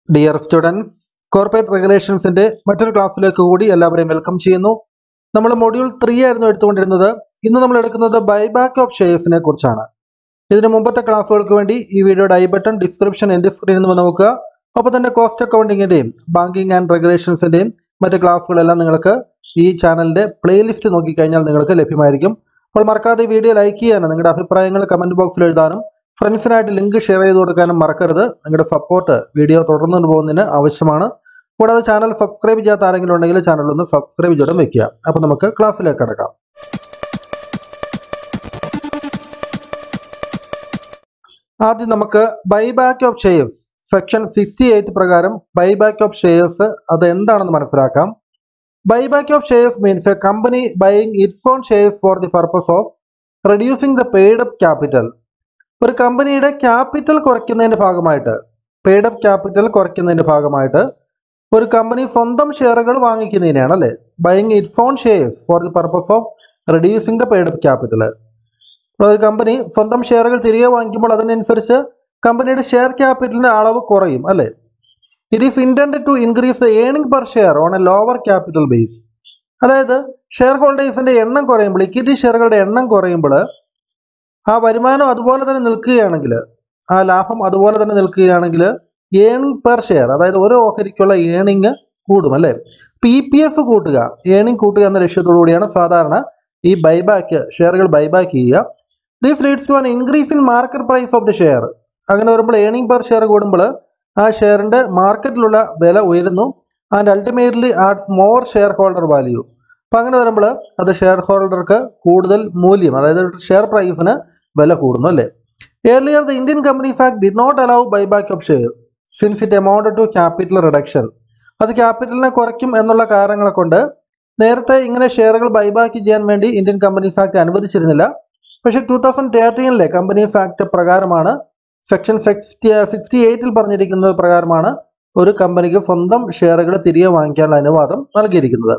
Dear students corporate റെഗുലേഷൻസിന്റെ മറ്റൊരു ക്ലാസ്സിലേക്ക് കൂടി എല്ലാവരെയും വെൽക്കം ചെയ്യുന്നു നമ്മൾ മൊഡ്യൂൾ ത്രീ ആയിരുന്നു എടുത്തുകൊണ്ടിരുന്നത് ഇന്ന് നമ്മൾ എടുക്കുന്നത് ബൈബാക്ക് ഓഫ് ഷെയർസിനെ കുറിച്ചാണ് ഇതിന് മുമ്പത്തെ ക്ലാസ്സുകൾക്ക് വേണ്ടി ഈ വീഡിയോയുടെ ഐ ബട്ടൺ ഡിസ്ക്രിപ്ഷൻ എൻ്റെ സ്ക്രീനിൽ നിന്ന് നോക്കുക അപ്പോൾ തന്നെ കോസ്റ്റ് അക്കൗണ്ടിങ്ങിൻ്റെയും ബാങ്കിങ് ആൻഡ് റെഗുലേഷൻസിൻ്റെയും മറ്റ് ക്ലാസ്സുകളെല്ലാം നിങ്ങൾക്ക് ഈ ചാനലിൻ്റെ പ്ലേലിസ്റ്റ് നോക്കിക്കഴിഞ്ഞാൽ നിങ്ങൾക്ക് ലഭ്യമായിരിക്കും അപ്പോൾ മറക്കാതെ ഈ വീഡിയോ ലൈക്ക് ചെയ്യാനും നിങ്ങളുടെ അഭിപ്രായങ്ങൾ കമൻറ്റ് ബോക്സിൽ എഴുതാനും ഫ്രണ്ട്സിനായിട്ട് ലിങ്ക് ഷെയർ ചെയ്ത് കൊടുക്കാനും മറക്കരുത് നിങ്ങളുടെ സപ്പോർട്ട് വീഡിയോ തുടർന്നു പോകുന്നതിന് ആവശ്യമാണ് കൂടാതെ ചാനൽ സബ്സ്ക്രൈബ് ചെയ്യാത്ത ആരെങ്കിലും ഉണ്ടെങ്കിൽ ചാനൽ ഒന്ന് സബ്സ്ക്രൈബ് ചെയ്തും വെക്കുക അപ്പോൾ നമുക്ക് ക്ലാസ്സിലേക്ക് കടക്കാം ആദ്യം നമുക്ക് buyback of shares section sixty eight പ്രകാരം ബൈബാക്ക് ഓഫ് ഷെയർസ് അത് എന്താണെന്ന് മനസ്സിലാക്കാം buyback of shares means a company buying its own shares for the purpose of reducing the paid up capital ഒരു കമ്പനിയുടെ ക്യാപിറ്റൽ കുറയ്ക്കുന്നതിന്റെ ഭാഗമായിട്ട് പെയ്ഡ് അപ്പ് ക്യാപിറ്റൽ കുറയ്ക്കുന്നതിന്റെ ഭാഗമായിട്ട് ഒരു company സ്വന്തം ഷെയറുകൾ വാങ്ങിക്കുന്നതിനെയാണ് അല്ലേ buying its own shares for the purpose of reducing the paid up capital ഒരു കമ്പനി സ്വന്തം ഷെയറുകൾ തിരികെ വാങ്ങിക്കുമ്പോൾ അതിനനുസരിച്ച് കമ്പനിയുടെ ഷെയർ ക്യാപിറ്റലിന്റെ അളവ് കുറയും അല്ലേ it is intend to increase the earning per share on a lower capital base അതായത് ഷെയർ ഹോൾഡേഴ്സിന്റെ എണ്ണം കുറയുമ്പോൾ ഇക്വിറ്റി ഷെയറുകളുടെ എണ്ണം കുറയുമ്പോൾ ആ വരുമാനം അതുപോലെ തന്നെ നിൽക്കുകയാണെങ്കിൽ ആ ലാഭം അതുപോലെ തന്നെ നിൽക്കുകയാണെങ്കിൽ ഏണിംഗ് പെർ ഷെയർ അതായത് ഓരോ ഓഹരിക്കുള്ള ഏണിംഗ് കൂടും അല്ലേ പി പി എഫ് കൂട്ടുക ഏണിംഗ് കൂട്ടുക എന്ന ലക്ഷ്യത്തോടു കൂടിയാണ് സാധാരണ ഈ ബൈബാക്ക് ഷെയറുകൾ ബൈബാക്ക് ചെയ്യുക this leads to an increase in market price of the share അങ്ങനെ വരുമ്പോൾ ഏണിംഗ് പെർ ഷെയർ കൂടുമ്പോൾ ആ ഷെയറിന്റെ മാർക്കറ്റിലുള്ള വില ഉയരുന്നു and ultimately adds more share holder value അപ്പം അങ്ങനെ വരുമ്പോൾ അത് ഷെയർ ഹോൾഡർക്ക് കൂടുതൽ മൂല്യം അതായത് ഷെയർ പ്രൈസിന് വില കൂടുന്നു അല്ലേ earlier the Indian companies act did not allow buyback of shares since it amount to capital reduction അത് ക്യാപിറ്റലിനെ കുറയ്ക്കും എന്നുള്ള കാരണങ്ങളെ കൊണ്ട് നേരത്തെ ഇങ്ങനെ ഷെയറുകൾ ബൈബാക്ക് ചെയ്യാൻ വേണ്ടി ഇന്ത്യൻ കമ്പനീസ് ആക്ട് അനുവദിച്ചിരുന്നില്ല പക്ഷേ ടൂ തൗസൻഡ് തേർട്ടീനിലെ കമ്പനീസ് ആക്ട് പ്രകാരമാണ് സെക്ഷൻ സിക്സ്റ്റി സിക്സ്റ്റി എയ്റ്റിൽ പറഞ്ഞിരിക്കുന്നത് പ്രകാരമാണ് ഒരു കമ്പനിക്ക് സ്വന്തം ഷെയറുകൾ തിരികെ വാങ്ങിക്കാനുള്ള അനുവാദം നൽകിയിരിക്കുന്നത്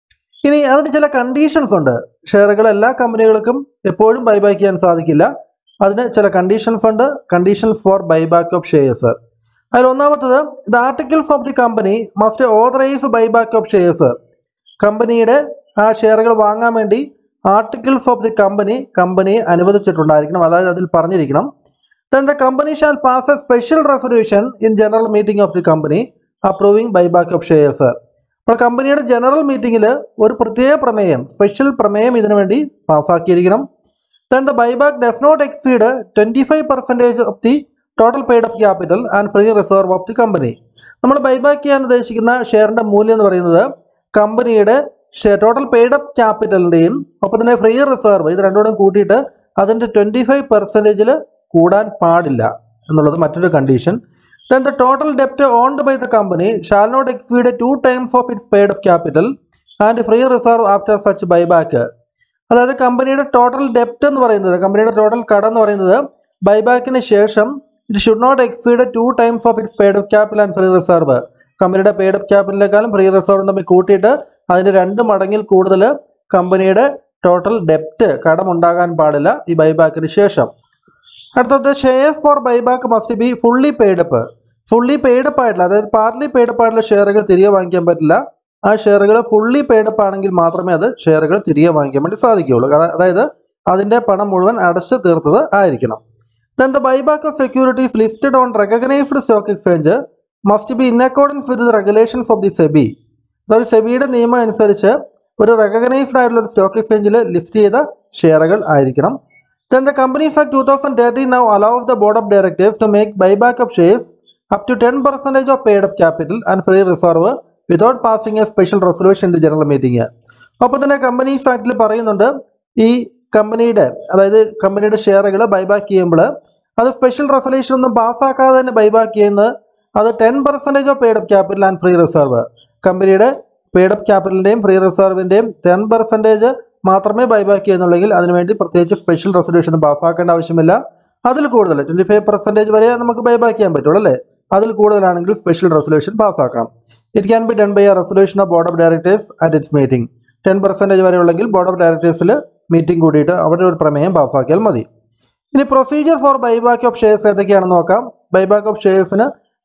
ഇനി അതിന് ചില കണ്ടീഷൻസ് ഉണ്ട് ഷെയറുകൾ എല്ലാ കമ്പനികൾക്കും എപ്പോഴും ബൈബാക്ക് ചെയ്യാൻ സാധിക്കില്ല അതിന് ചില കണ്ടീഷൻസ് ഉണ്ട് conditions for buyback of shares അതിൽ ഒന്നാമത്തത് the articles of the company must authorise buyback of shares കമ്പനിയുടെ ആ ഷെയറുകൾ വാങ്ങാൻ വേണ്ടി ആർട്ടിക്കിൾസ് ഓഫ് ദി കമ്പനി കമ്പനിയെ അനുവദിച്ചിട്ടുണ്ടായിരിക്കണം അതായത് അതിൽ പറഞ്ഞിരിക്കണം then the company shall pass a special resolution in general meeting of the company approving buyback of shares അപ്പോൾ കമ്പനിയുടെ ജനറൽ മീറ്റിംഗിൽ ഒരു പ്രത്യേക പ്രമേയം സ്പെഷ്യൽ പ്രമേയം ഇതിനു വേണ്ടി പാസ്സാക്കിയിരിക്കണം then the buyback does not exceed twenty five percentage of the total paid up capital and free reserve of the company നമ്മൾ ബൈബാക്ക് ചെയ്യാൻ ഉദ്ദേശിക്കുന്ന ഷെയറിൻ്റെ മൂല്യം എന്ന് പറയുന്നത് കമ്പനിയുടെ ഷെയർ ടോട്ടൽ പെയ്ഡ് അപ്പ് ക്യാപിറ്റലിൻ്റെയും ഒപ്പം തന്നെ ഫ്രീ റിസർവ് ഇത് രണ്ടുകൂടെ കൂട്ടിയിട്ട് അതിൻ്റെ ട്വൻറ്റി ഫൈവ് പെർസെൻറ്റേജിൽ കൂടാൻ പാടില്ല എന്നുള്ളത് മറ്റൊരു condition then the total debt owned by the company shall not exceed two times of its paid up capital and free reserve after such buyback അതായത് കമ്പനിയുടെ ടോട്ടൽ ഡെപ്റ്റ് എന്ന് പറയുന്നത് കമ്പനിയുടെ ടോട്ടൽ കടം എന്ന് പറയുന്നത് ബൈബാക്കിന് ശേഷം it should not exceed two times of its paid up capital and free reserve കമ്പനിയുടെ പെയ്ഡ് അപ്പ് ക്യാപിറ്റലിനേക്കാളും ഫ്രീ റിസർവ് തമ്മിൽ കൂട്ടിയിട്ട് അതിൻ്റെ രണ്ട് മടങ്ങിൽ കൂടുതൽ കമ്പനിയുടെ ടോട്ടൽ ഡെപ്റ്റ് കടം ഉണ്ടാകാൻ പാടില്ല ഈ ബൈബാക്കിന് ശേഷം അടുത്തത് shares for buyback must be fully paid up fully paid up ആയിട്ടുള്ള അതായത് പാർട്ട്ലി പെയ്ഡപ്പ് ആയിട്ടുള്ള ഷെയറുകൾ തിരികെ വാങ്ങിക്കാൻ പറ്റില്ല ആ ഷെയറുകൾ ഫുള്ളി പെയ്ഡപ്പ് ആണെങ്കിൽ മാത്രമേ അത് ഷെയറുകൾ തിരികെ വാങ്ങിക്കാൻ വേണ്ടി സാധിക്കുകയുള്ളൂ കാരണം അതായത് അതിൻ്റെ പണം മുഴുവൻ അടച്ചു തീർത്തത് ആയിരിക്കണം then the buyback of securities listed on recognised stock exchange must be in accordance with the regulations of the SEBI അതായത് സെബിയുടെ നിയമം അനുസരിച്ച് ഒരു റെക്കഗ്നൈസ്ഡ് ആയിട്ടുള്ള ഒരു സ്റ്റോക്ക് എക്സ്ചേഞ്ചിൽ ലിസ്റ്റ് ചെയ്ത ഷെയറുകൾ ആയിരിക്കണം Then the Companies Act 2013 now allows the Board of Directors to make buyback of shares up to 10% of paid up capital and free reserve without passing a special resolution in the general meeting. അപ്പോൾ തന്നെ companies ആക്ടിൽ പറയുന്നുണ്ട് ഈ കമ്പനിയുടെ അതായത് കമ്പനിയുടെ ഷെയറുകൾ buyback ചെയ്യുമ്പോൾ അത് special resolution ഒന്നും പാസ്സാക്കാതെ തന്നെ ബൈബാക്ക് ചെയ്യുന്നത് അത് ten percentage of paid up capital and free reserve കമ്പനിയുടെ പെയ്ഡ് അപ്പ് ക്യാപിറ്റലിൻ്റെയും ഫ്രീ റിസർവിൻ്റെയും ടെൻ പെർസെൻറ്റേജ് മാത്രമേ ബൈബാക്ക് ചെയ്യുന്നുള്ളെങ്കിൽ അതിനുവേണ്ടി പ്രത്യേകിച്ച് സ്പെഷ്യൽ റെസൊല്യൂഷൻ പാസ്സാക്കേണ്ട ആവശ്യമില്ല അതിൽ കൂടുതൽ ട്വൻറ്റി ഫൈവ് പെർസെൻറ്റേജ് വരെ നമുക്ക് ബൈബാക്ക് ചെയ്യാൻ പറ്റുള്ളൂ അല്ലേ അതിൽ കൂടുതലാണെങ്കിൽ സ്പെഷ്യൽ റെസൊല്യൂഷൻ പാസ്സാക്കണം it can be done by a resolution of board of directors at its meeting ten percentage വരെ ഉള്ളെങ്കിൽ ബോർഡ് ഓഫ് ഡയറക്ടേഴ്സിൽ മീറ്റിംഗ് കൂടിയിട്ട് അവിടെ ഒരു പ്രമേയം പാസ്സാക്കിയാൽ മതി ഇനി procedure for buyback of shares ഏതൊക്കെയാണെന്ന് നോക്കാം ബൈബാക്ക് ഓഫ് ഷെയർസിന്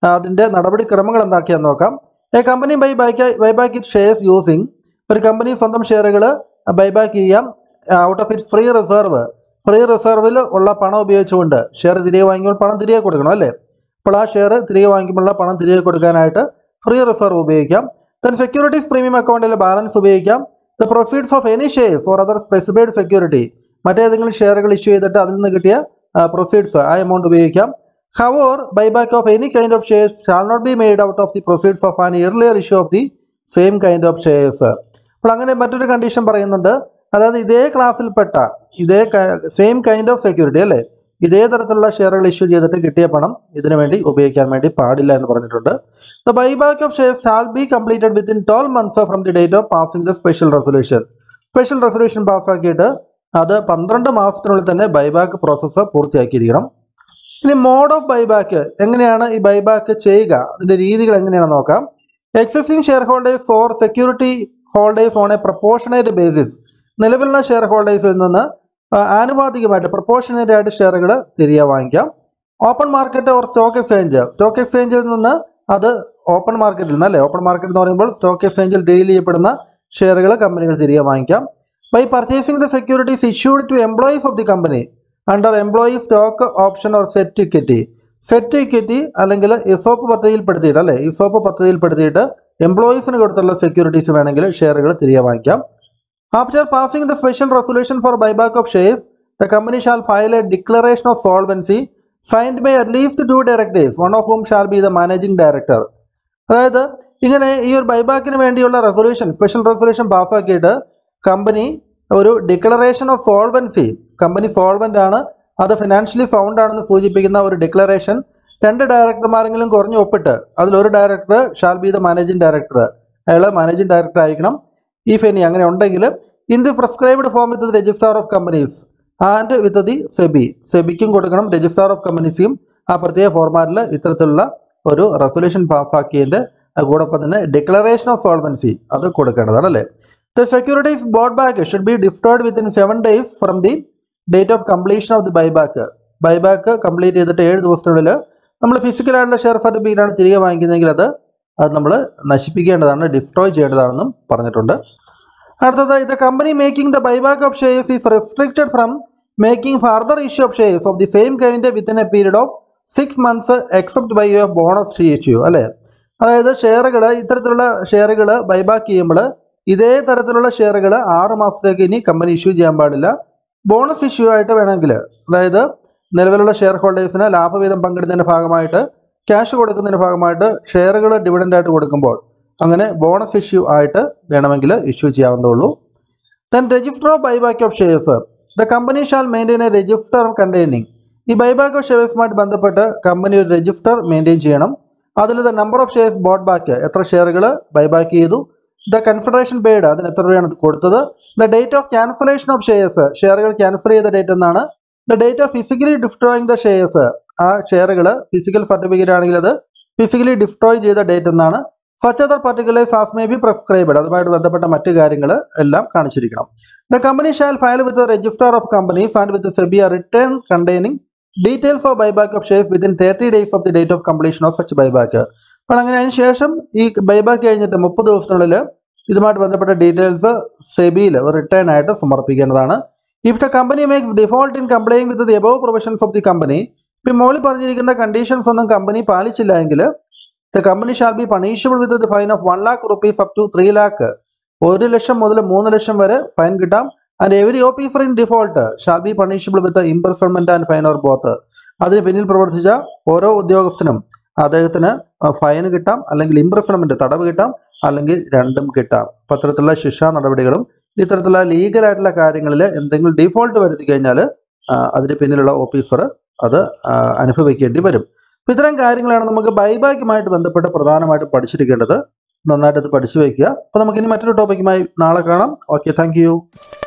അതിൻ്റെ നടപടിക്രമങ്ങൾ എന്തൊക്കെയാണെന്ന് നോക്കാം a company buy back buyback it shares using ഒരു കമ്പനി സ്വന്തം ഷെയറുകൾ ബൈബാക്ക് ചെയ്യാം out of its free reserve free റിസർവിൽ ഉള്ള പണം ഉപയോഗിച്ചുകൊണ്ട് ഷെയർ തിരികെ വാങ്ങിക്കുമ്പോൾ പണം തിരികെ കൊടുക്കണം അല്ലേ അപ്പോൾ ആ ഷെയർ തിരികെ വാങ്ങിക്കുമ്പോഴുള്ള പണം തിരികെ കൊടുക്കാനായിട്ട് ഫ്രീ റിസർവ് ഉപയോഗിക്കാം ദെൻ സെക്യൂരിറ്റീസ് പ്രീമിയം അക്കൗണ്ടിലെ ബാലൻസ് ഉപയോഗിക്കാം the profits of any shares or other specified security മറ്റേതെങ്കിലും ഷെയറുകൾ ഇഷ്യൂ ചെയ്തിട്ട് അതിൽ നിന്ന് കിട്ടിയ പ്രൊഫിറ്റ്സ് ആ എമൗണ്ട് ഉപയോഗിക്കാം however buyback of any kind of shares shall not be made out of the profits of an earlier issue of the same kind of shares അപ്പോൾ അങ്ങനെ മറ്റൊരു കണ്ടീഷൻ പറയുന്നുണ്ട് അതായത് ഇതേ ക്ലാസ്സിൽപ്പെട്ട ഇതേ സെയിം കൈൻഡ് ഓഫ് സെക്യൂരിറ്റി അല്ലേ ഇതേ തരത്തിലുള്ള ഷെയറുകൾ ഇഷ്യൂ ചെയ്തിട്ട് കിട്ടിയ പണം ഇതിനു വേണ്ടി ഉപയോഗിക്കാൻ വേണ്ടി പാടില്ല എന്ന് പറഞ്ഞിട്ടുണ്ട് the buyback of shares shall be completed within twelve months from the date of passing the special resolution special resolution പാസ്സാക്കിയിട്ട് അത് പന്ത്രണ്ട് മാസത്തിനുള്ളിൽ തന്നെ ബൈബാക്ക് പ്രോസസ്സ് പൂർത്തിയാക്കിയിരിക്കണം ഇനി മോഡ് ഓഫ് ബൈബാക്ക് എങ്ങനെയാണ് ഈ ബൈബാക്ക് ചെയ്യുക അതിൻ്റെ രീതികൾ എങ്ങനെയാണെന്ന് നോക്കാം existing share holders for security holders on a proportionate basis നിലവിലുള്ള ഷെയർ ഹോൾഡേഴ്സിൽ നിന്ന് ആ, ആനുപാതികമായിട്ട് പ്രപ്പോർഷനേറ്റ് ആയിട്ട് ഷെയറുകൾ തിരികെ വാങ്ങിക്കാം open market or stock exchange stock എക്സ്ചേഞ്ചിൽ നിന്ന് അത് ഓപ്പൺ മാർക്കറ്റിൽ നിന്ന് അല്ലേ ഓപ്പൺ മാർക്കറ്റ് എന്ന് പറയുമ്പോൾ സ്റ്റോക്ക് എക്സ്ചേഞ്ചിൽ ഡീൽ ചെയ്യപ്പെടുന്ന ഷെയറുകൾ കമ്പനികൾ തിരികെ വാങ്ങിക്കാം by purchasing the securities issued to employees of the company under employee stock option or sweat equity sweat equity അല്ലെങ്കിൽ ഇസോപ്പ് പദ്ധതിയിൽപ്പെടുത്തിയിട്ട് അല്ലേ ഇസോപ്പ് പദ്ധതിയിൽപ്പെടുത്തിയിട്ട് എംപ്ലോയീസിന് കൊടുത്തുള്ള സെക്യൂരിറ്റീസ് വേണമെങ്കിൽ ഷെയറുകൾ തിരികെ വാങ്ങിക്കാം after passing the special resolution for buyback of shares the company shall file a declaration of solvency signed by at least two directors one of whom shall be the managing director അതായത് ഇങ്ങനെ ഈ ഒരു ബൈബാക്കിന് വേണ്ടിയുള്ള റെസൊല്യൂഷൻ സ്പെഷ്യൽ റെസൊല്യൂഷൻ പാസ്സാക്കിയിട്ട് company ഒരു declaration of solvency company solvent ആണ് അത് ഫിനാൻഷ്യലി സൗണ്ട് ആണെന്ന് സൂചിപ്പിക്കുന്ന ഒരു ഡിക്ലറേഷൻ രണ്ട് ഡയറക്ടർമാരെങ്കിലും കുറഞ്ഞ് ഒപ്പിട്ട് അതിലൊരു director shall be the managing director അയാൾ മാനേജിംഗ് ഡയറക്ടർ ആയിരിക്കണം ഇഫ് എനി അങ്ങനെ ഉണ്ടെങ്കിൽ in the prescribed form with the registrar of companies and with the SEBI സെബിക്കും കൊടുക്കണം രജിസ്ട്രാർ ഓഫ് കമ്പനീസിയും ആ പ്രത്യേക ഫോർമാറ്റിൽ ഇത്തരത്തിലുള്ള ഒരു റെസൊല്യൂഷൻ പാസ്സാക്കിയതിൻ്റെ കൂടൊപ്പം തന്നെ ഡിക്ലറേഷൻ ഓഫ് സോൾവൻസി അത് കൊടുക്കേണ്ടതാണ് അല്ലേ the securities bought back should be destroyed within seven days from the date of completion of the buyback buyback complete ചെയ്തിട്ട് ഏഴ് ദിവസത്തിനുള്ളിൽ നമ്മൾ ഫിസിക്കലായിട്ടുള്ള ഷെയർ സർട്ടിഫിക്കറ്റാണ് തിരികെ വാങ്ങിക്കുന്നതെങ്കിൽ അത് അത് നമ്മൾ നശിപ്പിക്കേണ്ടതാണ് ഡിസ്ട്രോയ് ചെയ്യേണ്ടതാണെന്നും പറഞ്ഞിട്ടുണ്ട് അടുത്തത് ഇത് company making the buyback of shares is restricted from making further issue of shares of the same kind within a period of six months except by of bonus issue അല്ലേ അതായത് ഷെയറുകൾ ഇത്തരത്തിലുള്ള ഷെയറുകൾ ബൈബാക്ക് ചെയ്യുമ്പോൾ ഇതേ തരത്തിലുള്ള ഷെയറുകൾ ആറ് മാസത്തേക്ക് ഇനി കമ്പനി ഇഷ്യൂ ചെയ്യാൻ പാടില്ല ബോണസ് ഇഷ്യൂ ആയിട്ട് വേണമെങ്കിൽ അതായത് നിലവിലുള്ള ഷെയർ ഹോൾഡേഴ്സിന് ലാഭവിഹിതം പങ്കിടുന്നതിൻ്റെ ഭാഗമായിട്ട് ക്യാഷ് കൊടുക്കുന്നതിൻ്റെ ഭാഗമായിട്ട് ഷെയറുകൾ ഡിവിഡൻ്റായിട്ട് കൊടുക്കുമ്പോൾ അങ്ങനെ ബോണസ് ഇഷ്യൂ ആയിട്ട് വേണമെങ്കിൽ ഇഷ്യൂ ചെയ്യാവുന്നതുള്ളൂ then register of buyback of shares the company shall maintain a register containing ഈ ബൈബാക്ക് ഓഫ് ഷെയർസുമായിട്ട് ബന്ധപ്പെട്ട് കമ്പനി ഒരു രജിസ്റ്റർ മെയിൻറ്റെയിൻ ചെയ്യണം അതിൽ the number of shares bought back എത്ര ഷെയറുകൾ ബൈബാക്ക് ചെയ്തു ദ കൺസിഡറേഷൻ പെയ്ഡ് അതിന് എത്ര രൂപയാണ് കൊടുത്തത് the date of cancellation of shares ഷെയറുകൾ ക്യാൻസൽ ചെയ്ത ഡേറ്റ് എന്നാണ് the date of physically destroying the shares ആ ഷെയറുകൾ ഫിസിക്കൽ സർട്ടിഫിക്കറ്റ് ആണെങ്കിൽ അത് ഫിസിക്കലി ഡിസ്ട്രോയ് ചെയ്ത ഡേറ്റ് എന്നാണ് such other particulars as may be prescribed അതുമായിട്ട് ബന്ധപ്പെട്ട മറ്റു കാര്യങ്ങൾ എല്ലാം കാണിച്ചിരിക്കണം the company shall file with register of companies and with SEBI a return containing details of buyback of shares within thirty days of the date of completion of such buyback അപ്പോൾ അങ്ങനെ അതിന് ശേഷം ഈ ബൈബാക്ക് കഴിഞ്ഞിട്ട് മുപ്പത് ദിവസത്തിനുള്ളിൽ ഇതുമായിട്ട് ബന്ധപ്പെട്ട ഡീറ്റെയിൽസ് സെബിയിൽ റിട്ടേൺ ആയിട്ട് സമർപ്പിക്കേണ്ടതാണ് if the company makes default in complying with the above provisions of the company ഇപ്പം മോളിൽ പറഞ്ഞിരിക്കുന്ന കണ്ടീഷൻസ് ഒന്നും കമ്പനി പാലിച്ചില്ല എങ്കിൽ the company shall be punishable with the fine of one lakh rupees up to three lakh ഒരു ലക്ഷം മുതൽ മൂന്ന് ലക്ഷം വരെ ഫൈൻ കിട്ടാം and every officer in default shall be punishable with imprisonment and fine or both അതിന് പിന്നിൽ പ്രവർത്തിച്ച ഓരോ ഉദ്യോഗസ്ഥനും അദ്ദേഹത്തിന് ഫൈൻ കിട്ടാം അല്ലെങ്കിൽ ഇംപ്രസ്മെന്റ് തടവ് കിട്ടാം അല്ലെങ്കിൽ രണ്ടും കിട്ടാം അപ്പം അത്തരത്തിലുള്ള ശിക്ഷാ നടപടികളും ഇത്തരത്തിലുള്ള ലീഗലായിട്ടുള്ള കാര്യങ്ങളിൽ എന്തെങ്കിലും ഡിഫോൾട്ട് വരുത്തി കഴിഞ്ഞാൽ അതിന് പിന്നിലുള്ള ഓഫീസർ അത് ആ, അനുഭവിക്കേണ്ടി വരും അപ്പം ഇത്തരം കാര്യങ്ങളാണ് നമുക്ക് ബൈബാക്കുമായിട്ട് ബന്ധപ്പെട്ട് പ്രധാനമായിട്ടും പഠിച്ചിരിക്കേണ്ടത് നന്നായിട്ട് ഇത് പഠിച്ചു വയ്ക്കുക അപ്പോൾ നമുക്കിനി മറ്റൊരു ടോപ്പിക്കുമായി നാളെ കാണാം ഓക്കെ താങ്ക്